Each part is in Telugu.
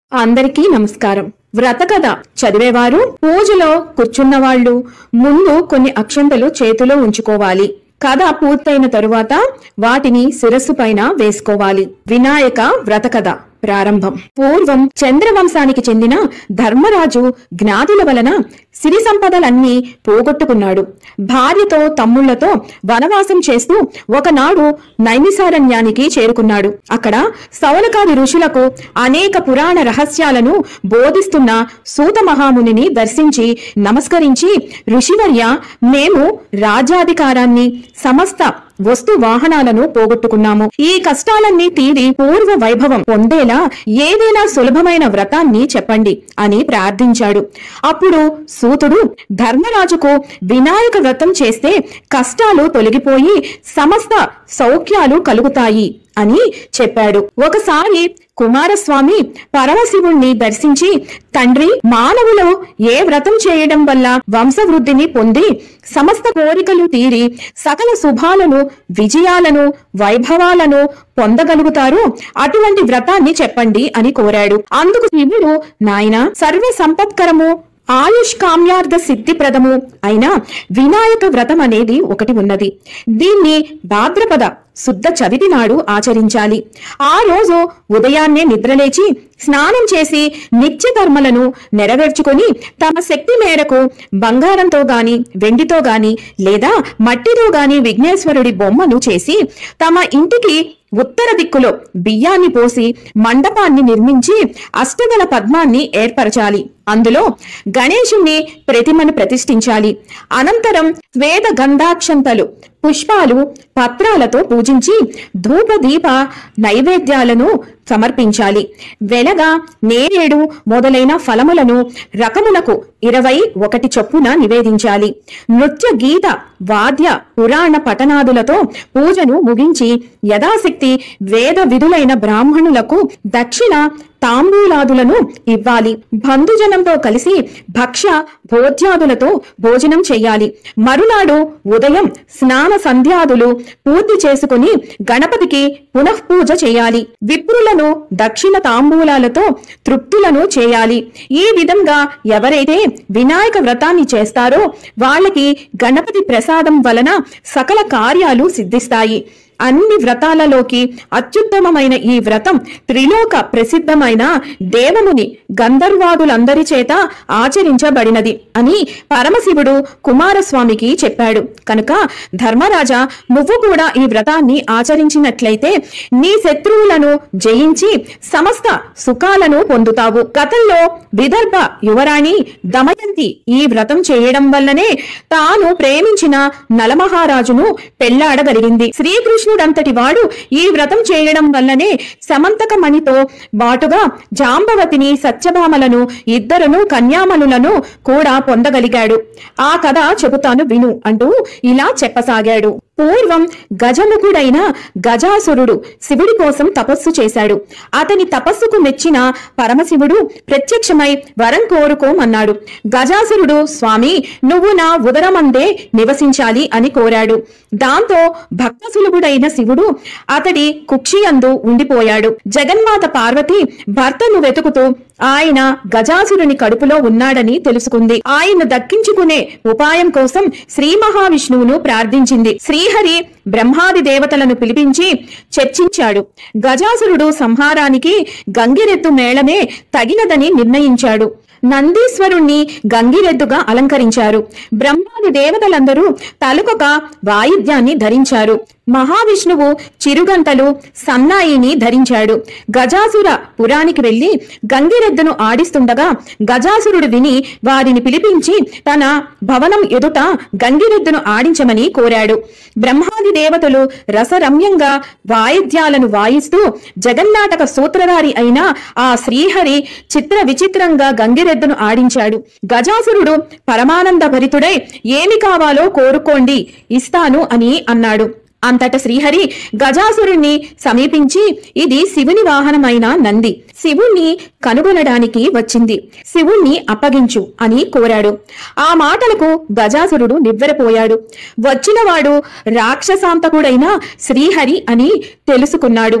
అందరికీ నమస్కారం వ్రత కథ చదివేవారు పూజలో కూర్చున్న వాళ్ళు ముందు కొన్ని అక్షంతలు చేతిలో ఉంచుకోవాలి కథ పూర్తయిన తరువాత వాటిని శిరస్సు పైన వేసుకోవాలి వినాయక వ్రత కథ ప్రారంభం పూర్వం చంద్రవంశానికి చెందిన ధర్మరాజు జ్ఞాతుల వలన సిరి సంపదలన్నీ పోగొట్టుకున్నాడు భార్యతో తమ్ముళ్లతో వనవాసం చేస్తూ ఒకనాడు నైమిసారణ్యానికి చేరుకున్నాడు అక్కడ సౌనకాది ఋషులకు అనేక పురాణ రహస్యాలను బోధిస్తున్న సూత మహామునిని దర్శించి నమస్కరించి ఋషివర్య మేము రాజ్యాధికారాన్ని సమస్త వస్తు వాహనాలను పోగొట్టుకున్నాము ఈ కష్టాలన్నీ తీరి పూర్వ వైభవం పొందేలా ఏదైనా సులభమైన వ్రతాన్ని చెప్పండి అని ప్రార్థించాడు అప్పుడు సూతుడు ధర్మరాజుకు వినాయక వ్రతం చేస్తే కష్టాలు తొలగిపోయి సమస్త సౌఖ్యాలు కలుగుతాయి అని చెప్పాడు ఒకసారి కుమారస్వామి పరమశివుణ్ణి దర్శించి తండ్రి మానవులు ఏ వ్రతం చేయడం వల్ల వంశవృద్ధిని పొంది సమస్త కోరికలు తీరి సకల శుభాలను విజయాలను వైభవాలను పొందగలుగుతారు అటువంటి వ్రతాన్ని చెప్పండి అని కోరాడు అందుకు శివుడు నాయన సర్వ సంపత్కరము ఆయుష్ కామ్యార్థ సిద్ధిప్రదము అయిన వినాయక వ్రతం అనేది ఒకటి ఉన్నది దీన్ని భాద్రపద శుద్ధ చవితి నాడు ఆచరించాలి ఆ రోజు ఉదయాన్నే నిద్రలేచి స్నానం చేసి నిత్య కర్మలను నెరవేర్చుకొని తమ శక్తి మేరకు బంగారంతో గాని వెండితో గాని లేదా మట్టితో గాని విఘ్నేశ్వరుడి బొమ్మను చేసి తమ ఇంటికి ఉత్తర దిక్కులో బియ్యాన్ని పోసి మండపాన్ని నిర్మించి అష్టదల పద్మాన్ని ఏర్పరచాలి అందులో గణేశుణ్ణి ప్రతిమను ప్రతిష్ఠించాలి అనంతరం వేద గంధాక్షంతలు పుష్పాలు పత్రాలతో పూజించి ధూప దీప నైవేద్యాలను సమర్పించాలి వెలగ నేరేడు మొదలైన ఫలములను రకములకు ఇరవై ఒకటి చొప్పున నివేదించాలి నృత్య గీత వాద్య పురాణ పఠనాదులతో పూజను ముగించి యథాశక్తి వేద విధులైన బ్రాహ్మణులకు దక్షిణ తాంబూలాదులను ఇవ్వాలి బంధుజనంతో కలిసి భక్ష భోజ్యాదులతో భోజనం చేయాలి మరునాడు ఉదయం స్నాన సంధ్యాదులు పూర్తి చేసుకుని గణపతికి పునఃపూజ చేయాలి విప్రులను దక్షిణ తాంబూలాలతో తృప్తులను చేయాలి ఈ విధంగా ఎవరైతే వినాయక వ్రతాన్ని చేస్తారో వాళ్ళకి గణపతి ప్రసాదం వలన సకల కార్యాలు సిద్ధిస్తాయి అన్ని వ్రతాలలోకి అత్యుత్తమమైన ఈ వ్రతం త్రిలోక ప్రసిద్ధమైన దేవముని గంధర్వాదులందరి చేత ఆచరించబడినది అని పరమశివుడు కుమారస్వామికి చెప్పాడు కనుక ధర్మరాజా నువ్వు కూడా ఈ వ్రతాన్ని ఆచరించినట్లయితే నీ శత్రువులను జయించి సమస్త సుఖాలను పొందుతావు గతంలో విదర్భ యువరాణి దమయంతి ఈ వ్రతం చేయడం వల్లనే తాను ప్రేమించిన నలమహారాజును పెళ్లాడగలిగింది శ్రీకృష్ణుడంతటి వాడు ఈ వ్రతం చేయడం వల్లనే సమంతకమణితో బాటుగా జాంబవతిని సత్యభామలను ఇద్దరును కన్యామనులను కూడా పొందగలిగాడు ఆ కథ చెబుతాను విను అంటూ ఇలా చెప్పసాగాడు పూర్వం గజముఖుడైన గజాసురుడు శివుడి కోసం తపస్సు చేశాడు అతని తపస్సుకు మెచ్చిన పరమశివుడు ప్రత్యక్షమై వరం కోరుకోమన్నాడు గజాసురుడు స్వామి నువ్వు నా ఉదరమందే నివసించాలి అని కోరాడు దాంతో భక్త సులభుడైన శివుడు అతడి కుక్షియందు ఉండిపోయాడు జగన్మాత పార్వతి భర్తను వెతుకుతూ ఆయన గజాసురుని కడుపులో ఉన్నాడని తెలుసుకుంది ఆయన దక్కించుకునే ఉపాయం కోసం శ్రీ మహావిష్ణువును ప్రార్థించింది శ్రీహరి బ్రహ్మాది దేవతలను పిలిపించి చర్చించాడు గజాసురుడు సంహారానికి గంగిరెద్దు మేళమే తగినదని నిర్ణయించాడు నందీశ్వరుణ్ణి గంగిరెద్దుగా అలంకరించారు బ్రహ్మాది దేవతలందరూ తలకొక వాయిద్యాన్ని ధరించారు మహావిష్ణువు చిరుగంటలు సన్నాయిని ధరించాడు గజాసుర పురానికి వెళ్లి గంగిరెద్దును ఆడిస్తుండగా గజాసురుడు విని వారిని పిలిపించి తన భవనం ఎదుట గంగిరెద్దును ఆడించమని కోరాడు బ్రహ్మాది దేవతలు రసరమ్యంగా వాయిద్యాలను వాయిస్తూ జగన్నాటక సూత్రధారి అయిన ఆ శ్రీహరి చిత్ర విచిత్రంగా గంగిరెద్దును ఆడించాడు గజాసురుడు పరమానంద భరితుడై ఏమి కావాలో కోరుకోండి ఇస్తాను అని అన్నాడు అంతట శ్రీహరి గజాసురుణ్ణి సమీపించి ఇది శివుని వాహనమైన నంది శివుణ్ణి కనుగొనడానికి వచ్చింది శివుణ్ణి అప్పగించు అని కోరాడు ఆ మాటలకు గజాసురుడు నివ్వెరపోయాడు వచ్చినవాడు రాక్షసాంతకుడైన శ్రీహరి అని తెలుసుకున్నాడు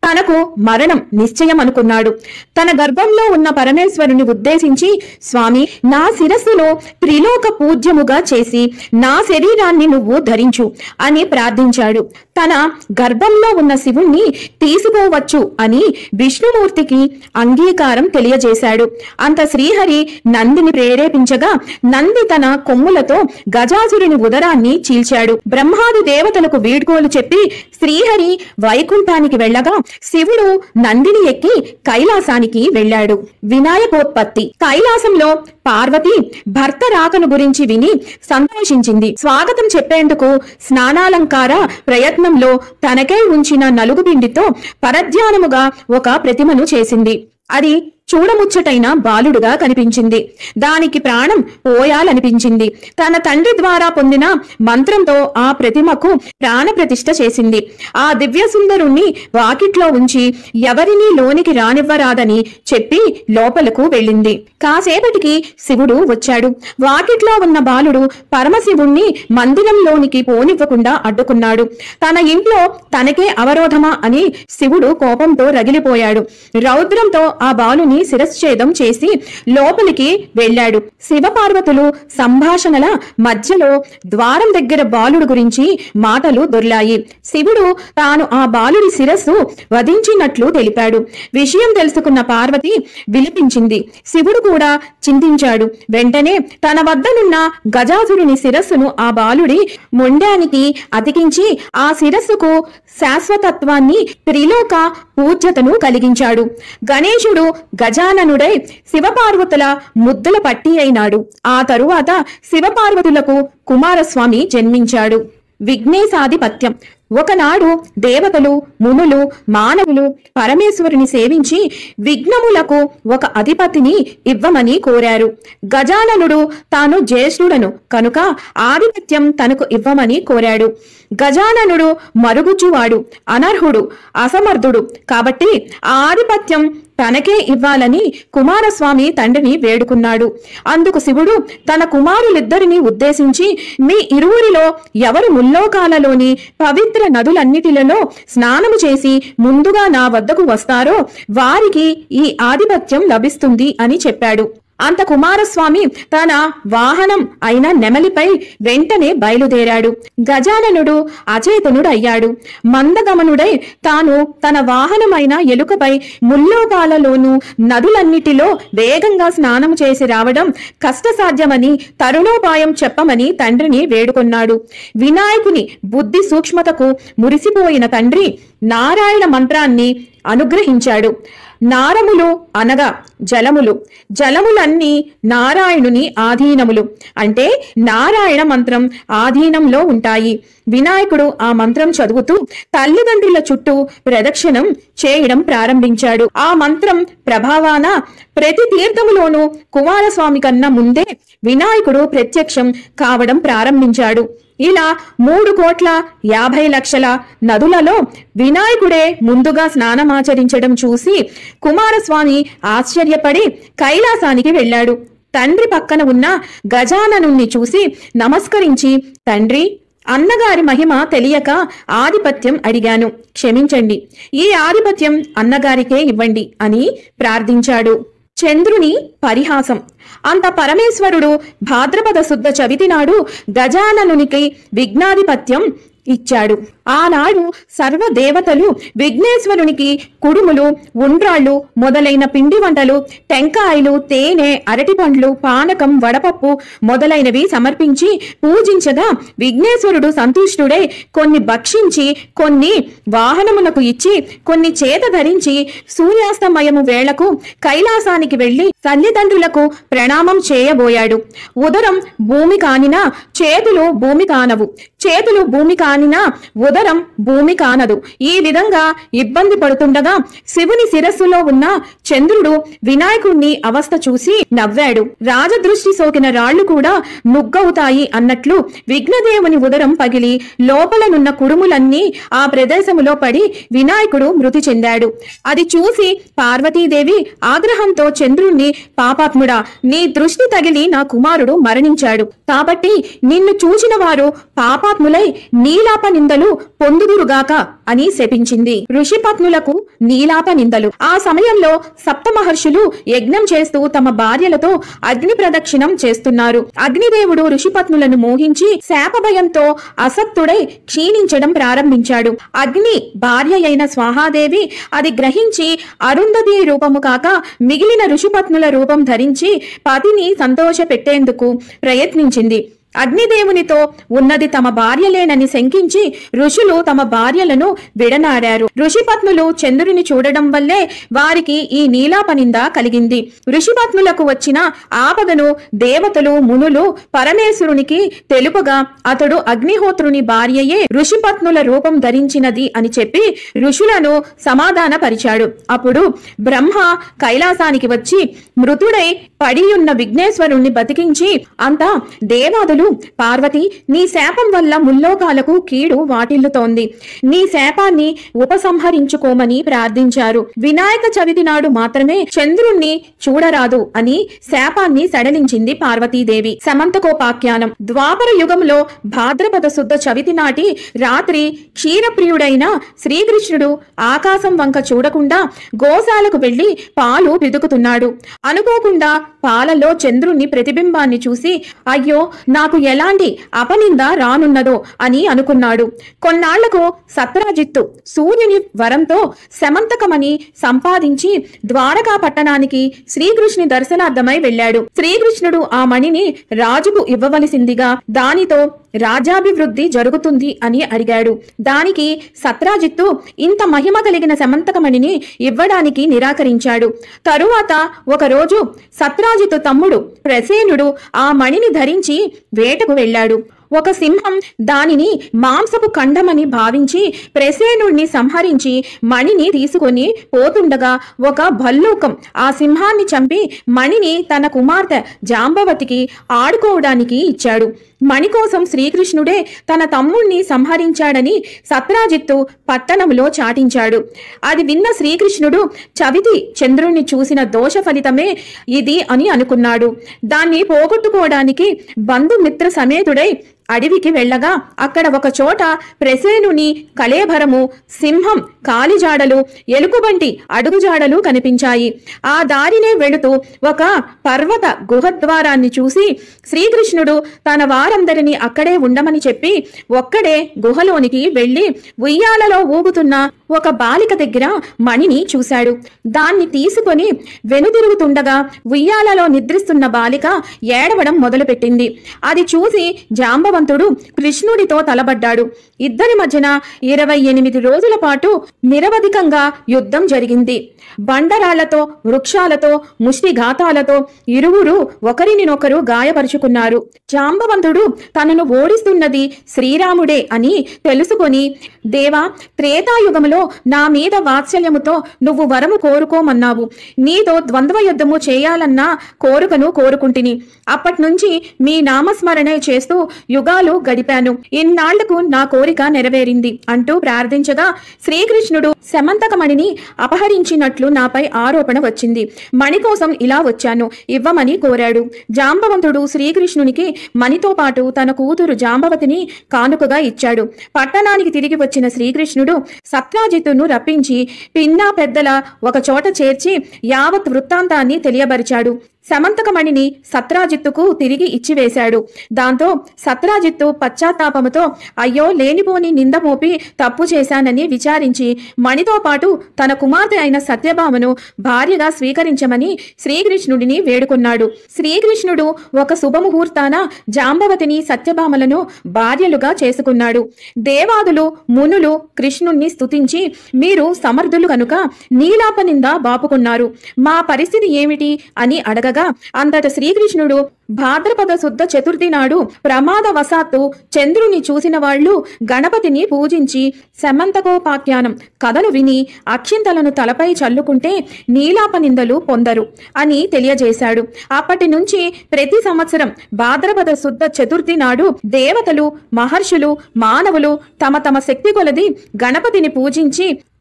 తనకు మరణం నిశ్చయం అనుకున్నాడు తన గర్భంలో ఉన్న పరమేశ్వరుని ఉద్దేశించి స్వామి నా శిరస్సును త్రిలోక పూజ్యముగా చేసి నా శరీరాన్ని నువ్వు ధరించు అని ప్రార్థించాడు తన గర్భంలో ఉన్న శివుణ్ణి తీసుకోవచ్చు అని విష్ణుమూర్తికి అంగీకారం తెలియజేశాడు అంత శ్రీహరి నందిని ప్రేరేపించగా నంది తన కొమ్ములతో గజాసురుని ఉదరాన్ని చీల్చాడు బ్రహ్మాది దేవతలకు వీడ్కోలు చెప్పి శ్రీహరి వైకుంఠానికి వెళ్ళగా శివుడు నందిని ఎక్కి కైలాసానికి వెళ్ళాడు వినాయకోత్పత్తి కైలాసంలో పార్వతి భర్త రాకను గురించి విని సంతోషించింది స్వాగతం చెప్పేందుకు స్నానాలంకార ప్రయత్నంలో తనకై ఉంచిన నలుగుబిండితో పరధ్యానముగా ఒక ప్రతిమను చేసింది అది చూడముచ్చటైన బాలుడుగా కనిపించింది దానికి ప్రాణం పోయాలనిపించింది తన తండ్రి ద్వారా పొందిన మంత్రంతో ఆ ప్రతిమకు ప్రాణ ప్రతిష్ఠ చేసింది ఆ దివ్య సుందరుణ్ణి వాకిట్లో ఉంచి ఎవరినీ లోనికి రానివ్వరాదని చెప్పి లోపలకు వెళ్ళింది కాసేపటికి శివుడు వచ్చాడు వాకిట్లో ఉన్న బాలుడు పరమశివుణ్ణి మందిరంలోనికి పోనివ్వకుండా అడ్డుకున్నాడు తన ఇంట్లో తనకే అవరోధమా అని శివుడు కోపంతో రగిలిపోయాడు రౌద్రంతో ఆ బాలుని శిరశ్ఛేదం చేసి లోపలికి వెళ్ళాడు శివపార్వతులు సంభాషణల మధ్యలో ద్వారం దగ్గర బాలుడు గురించి మాటలు దొర్లాయి శివుడు తాను ఆ బాలుడి శిరస్సు వధించినట్లు తెలిపాడు విషయం తెలుసుకున్న పార్వతి విలిపించింది శివుడు కూడా చింతించాడు వెంటనే తన వద్దనున్న గజాసురుని శిరస్సును ఆ బాలుడి మొండానికి అతికించి ఆ శిరస్సుకు శాశ్వతత్వాన్ని త్రిలోక పూజ్యతను కలిగించాడు గణేశుడు గజాననుడై శివపార్వతుల ముద్దుల పట్టి అయినాడు ఆ తరువాత శివపార్వతులకు కుమారస్వామి జన్మించాడు విఘ్నేశాధిపత్యం ఒకనాడు దేవతలు మునులు మానవులు పరమేశ్వరుని సేవించి విఘ్నములకు ఒక అధిపతిని ఇవ్వమని కోరారు గజాననుడు తాను జ్యేష్ఠుడను కనుక ఆధిపత్యం తనకు ఇవ్వమని కోరాడు గజాననుడు మరుగుచువాడు అనర్హుడు అసమర్థుడు కాబట్టి ఆ ఆధిపత్యం తనకే ఇవ్వాలని కుమారస్వామి తండ్రిని వేడుకున్నాడు అందుకు శివుడు తన కుమారులిద్దరిని ఉద్దేశించి మీ ఇరువురిలో ఎవరు ముల్లోకాలలోని పవిత్ర నదులన్నిటిలలో స్నానము చేసి ముందుగా నా వద్దకు వస్తారో వారికి ఈ ఆధిపత్యం లభిస్తుంది అని చెప్పాడు అంత కుమారస్వామి తన వాహనం అయిన నెమలిపై వెంటనే బయలుదేరాడు గజాననుడు అచేతనుడు అయ్యాడు మందగమనుడై తాను తన వాహనమైన ఎలుకపై ముల్లోకాలలోనూ నదులన్నిటిలో వేగంగా స్నానం చేసి రావడం కష్టసాధ్యమని తరుణోపాయం చెప్పమని తండ్రిని వేడుకొన్నాడు వినాయకుని బుద్ధి సూక్ష్మతకు మురిసిపోయిన తండ్రి నారాయణ మంత్రాన్ని అనుగ్రహించాడు నారములు అనగా జలములు జలములన్నీ నారాయణుని ఆధీనములు అంటే నారాయణ మంత్రం ఆధీనంలో ఉంటాయి వినాయకుడు ఆ మంత్రం చదువుతూ తల్లిదండ్రుల చుట్టూ ప్రదక్షిణం చేయడం ప్రారంభించాడు ఆ మంత్రం ప్రభావాన ప్రతి తీర్థములోనూ కుమారస్వామి కన్నా ముందే వినాయకుడు ప్రత్యక్షం కావడం ప్రారంభించాడు ఇలా మూడు కోట్ల యాభై లక్షల నదులలో వినాయకుడే ముందుగా స్నానమాచరించడం చూసి కుమారస్వామి ఆశ్చర్యపడి కైలాసానికి వెళ్ళాడు తండ్రి పక్కన ఉన్న గజాననుణ్ణి చూసి నమస్కరించి తండ్రి అన్నగారి మహిమ తెలియక ఆధిపత్యం అడిగాను క్షమించండి ఈ ఆధిపత్యం అన్నగారికే ఇవ్వండి అని ప్రార్థించాడు చంద్రుని పరిహాసం అంత పరమేశ్వరుడు భాద్రపద శుద్ధ చవితి నాడు గజాననునికి విఘ్నాధిపత్యం ఇచ్చాడు ఆనాడు సర్వ దేవతలు విఘ్నేశ్వరునికి కుడుములు ఉండ్రాళ్ళు మొదలైన పిండి వంటలు టెంకాయలు తేనె అరటిపండ్లు పానకం వడపప్పు మొదలైనవి సమర్పించి పూజించగా విఘ్నేశ్వరుడు సంతుష్టుడై కొన్ని భక్షించి కొన్ని వాహనమునకు ఇచ్చి కొన్ని చేత ధరించి సూర్యాస్తమయము వేళకు కైలాసానికి వెళ్లి తల్లిదండ్రులకు ప్రణామం చేయబోయాడు ఉదరం భూమి కానినా చేతులు భూమి కానవు చేతులు భూమి కానినా ఉదరం భూమి కానదు ఈ విధంగా ఇబ్బంది పడుతుండగా శివుని శిరస్సులో ఉన్న చంద్రుడు వినాయకుణ్ణి అవస్థ చూసి నవ్వాడు రాజదృష్టి సోకిన రాళ్లు కూడా నుగ్గవుతాయి అన్నట్లు విఘ్నదేవుని ఉదరం పగిలి లోపలనున్న కుడుములన్నీ ఆ ప్రదేశములో పడి వినాయకుడు మృతి చెందాడు అది చూసి పార్వతీదేవి ఆగ్రహంతో చంద్రుణ్ణి పాపాత్ముడా నీ దృష్టి తగిలి నా కుమారుడు మరణించాడు కాబట్టి నిన్ను చూచిన వారు పాపాత్ములై నీలాప నిందలు పొందుదురుగాక అని శపించింది ఋషిపత్నులకు నీలాప నిందలు ఆ సమయంలో సప్త మహర్షులు యజ్ఞం చేస్తూ తమ భార్యలతో అగ్ని ప్రదక్షిణం చేస్తున్నారు అగ్నిదేవుడు ఋషిపత్నులను మోహించి శాప భయంతో అసక్తుడై క్షీణించడం ప్రారంభించాడు అగ్ని భార్య అయిన స్వాహాదేవి అది గ్రహించి అరుంధతి రూపము కాక మిగిలిన ఋషిపత్నుల రూపం ధరించి పతిని సంతోషపెట్టేందుకు ప్రయత్నించింది అగ్నిదేవునితో ఉన్నది తమ భార్యలేనని శంకించి ఋషులు తమ భార్యలను విడనాడారు ఋషిపత్నులు చంద్రుని చూడడం వల్లే వారికి ఈ నీలాపనింద కలిగింది ఋషిపత్నులకు వచ్చిన ఆపదను దేవతలు మునులు పరమేశ్వరునికి తెలుపగా అతడు అగ్నిహోత్రుని భార్యయే ఋషిపత్నుల రూపం ధరించినది అని చెప్పి ఋషులను సమాధానపరిచాడు అప్పుడు బ్రహ్మ కైలాసానికి వచ్చి మృతుడై పడియున్న విఘ్నేశ్వరుణ్ణి బతికించి అంతా దేవాదులు పార్వతి నీ శాపం వల్ల ముల్లోకాలకు కీడు వాటిల్లుతోంది నీ శాపాన్ని ఉపసంహరించుకోమని ప్రార్థించారు వినాయక చవితి నాడు మాత్రమే చంద్రుణ్ణి చూడరాదు అని శాపాన్ని సడలించింది పార్వతీదేవి సమంతకోపాఖ్యానం ద్వాపర యుగంలో భాద్రపద శుద్ధ చవితి నాటి రాత్రి క్షీరప్రియుడైన శ్రీకృష్ణుడు ఆకాశం వంక చూడకుండా గోశాలకు వెళ్లి పాలు పిదుకుతున్నాడు అనుకోకుండా పాలలో చంద్రుని ప్రతిబింబాన్ని చూసి అయ్యో నాకు ఎలాంటి అపనింద రానున్నదో అని అనుకున్నాడు కొన్నాళ్లకు సత్రాజిత్తు సూర్యుని వరంతో శమంతకమని సంపాదించి ద్వారకా పట్టణానికి శ్రీకృష్ణుని దర్శనార్థమై వెళ్ళాడు శ్రీకృష్ణుడు ఆ మణిని రాజుకు ఇవ్వవలసిందిగా దానితో రాజ్యాభివృద్ధి జరుగుతుంది అని అడిగాడు దానికి సత్రాజిత్తు ఇంత మహిమ కలిగిన సమంతకమణిని ఇవ్వడానికి నిరాకరించాడు తరువాత ఒకరోజు సత్రాజిత్తు తమ్ముడు ప్రసేనుడు ఆ మణిని ధరించి వేటకు వెళ్ళాడు ఒక సింహం దానిని మాంసపు ఖండమని భావించి ప్రసేనుణ్ణి సంహరించి మణిని తీసుకొని పోతుండగా ఒక భల్లూకం ఆ సింహాన్ని చంపి మణిని తన కుమార్తె జాంబవతికి ఆడుకోవడానికి ఇచ్చాడు మణి కోసం శ్రీకృష్ణుడే తన తమ్ముణ్ణి సంహరించాడని సత్రాజిత్తు పట్టణంలో చాటించాడు అది విన్న శ్రీకృష్ణుడు చవితి చంద్రుణ్ణి చూసిన దోష ఫలితమే ఇది అని అనుకున్నాడు దాన్ని పోగొట్టుకోవడానికి బంధుమిత్ర సమేతుడై అడవికి వెళ్ళగా అక్కడ ఒక చోట ప్రసేనుని కళేభరము సింహం కాలిజాడలు ఎలుకబంటి అడుగుజాడలు కనిపించాయి ఆ దారినే వెళుతూ ఒక పర్వత గుహద్వారాన్ని చూసి శ్రీకృష్ణుడు తన వారందరినీ అక్కడే ఉండమని చెప్పి ఒక్కడే గుహలోనికి వెళ్లి ఉయ్యాలలో ఊగుతున్న ఒక బాలిక దగ్గర మణిని చూశాడు దాన్ని తీసుకొని వెనుదిరుగుతుండగా ఉయ్యాలలో నిద్రిస్తున్న బాలిక ఏడవడం మొదలుపెట్టింది అది చూసి జాంబవంతుడు కృష్ణుడితో తలబడ్డాడు ఇద్దరి మధ్యన ఇరవై ఎనిమిది రోజుల పాటు నిరవధికంగా యుద్ధం జరిగింది బండరాళ్లతో వృక్షాలతో ముష్టిఘాతాలతో ఇరువురు ఒకరినినొకరు గాయపరుచుకున్నారు జాంబవంతుడు తనను ఓడిస్తున్నది శ్రీరాముడే అని తెలుసుకొని దేవా త్రేతాయుగములో నా మీద వాత్సల్యముతో నువ్వు వరము కోరుకోమన్నావు నీతో ద్వంద్వ యుద్ధము చేయాలన్న కోరికను కోరుకుంటిని అప్పటి నుంచి మీ నామస్మరణే చేస్తూ యుగాలు గడిపాను ఇన్నాళ్లకు నా కోరిక నెరవేరింది అంటూ ప్రార్థించగా శ్రీకృష్ణుడు శమంతకమణిని అపహరించినట్లు నాపై ఆరోపణ వచ్చింది మణి కోసం ఇలా వచ్చాను ఇవ్వమని కోరాడు జాంబవంతుడు శ్రీకృష్ణునికి మణితో పాటు తన కూతురు జాంబవతిని కానుకగా ఇచ్చాడు పట్టణానికి తిరిగి వచ్చిన శ్రీకృష్ణుడు సత్రాజిత్తును రప్పించి పిన్నా పెద్దల ఒక చోట చేర్చి యావత్ వృత్తాంతాన్ని తెలియబరిచాడు సమంతకమణిని సత్రాజిత్తుకు తిరిగి ఇచ్చివేశాడు దాంతో సత్రాజిత్తు పశ్చాత్తాపముతో అయ్యో లేనిపోని నింద మోపి తప్పు చేశానని విచారించి మణితో పాటు తన కుమార్తె అయిన సత్యభామను భార్యగా స్వీకరించమని శ్రీకృష్ణుడిని వేడుకున్నాడు శ్రీకృష్ణుడు ఒక శుభముహూర్తాన జాంబవతిని సత్యభామలను భార్యలుగా చేసుకున్నాడు దేవాదులు మునులు కృష్ణుణ్ణి స్తుతించి మీరు సమర్థులు కనుక నీలాపనింద బాపుకున్నారు మా పరిస్థితి ఏమిటి అని అడగగా అంతట శ్రీకృష్ణుడు భాద్రపద శుద్ధ చతుర్థి నాడు ప్రమాదవశాత్తు చంద్రుని చూసిన వాళ్ళు గణపతిని పూజించి సమంతకోపాఖ్యానం కథలు విని అక్షింతలను తలపై చల్లుకుంటే నీలాపనిందలు పొందరు అని తెలియజేశాడు అప్పటి నుంచి ప్రతి సంవత్సరం భాద్రపద శుద్ధ చతుర్థి నాడు దేవతలు మహర్షులు మానవులు తమ తమ శక్తి కొలది గణపతిని పూజించి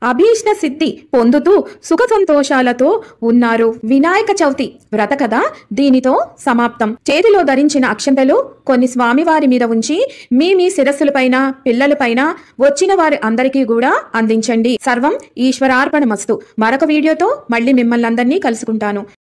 అభీష్ట సిద్ధి పొందుతూ సుఖ సంతోషాలతో ఉన్నారు వినాయక చవితి వ్రత కథ దీనితో సమాప్తం చేతిలో ధరించిన అక్షంతలు కొన్ని స్వామివారి మీద ఉంచి మీ మీ శిరస్సులపైన పిల్లలపైన వచ్చిన వారి అందరికీ కూడా అందించండి సర్వం ఈశ్వరార్పణమస్తు మరొక వీడియోతో మళ్ళీ మిమ్మల్ని అందరినీ కలుసుకుంటాను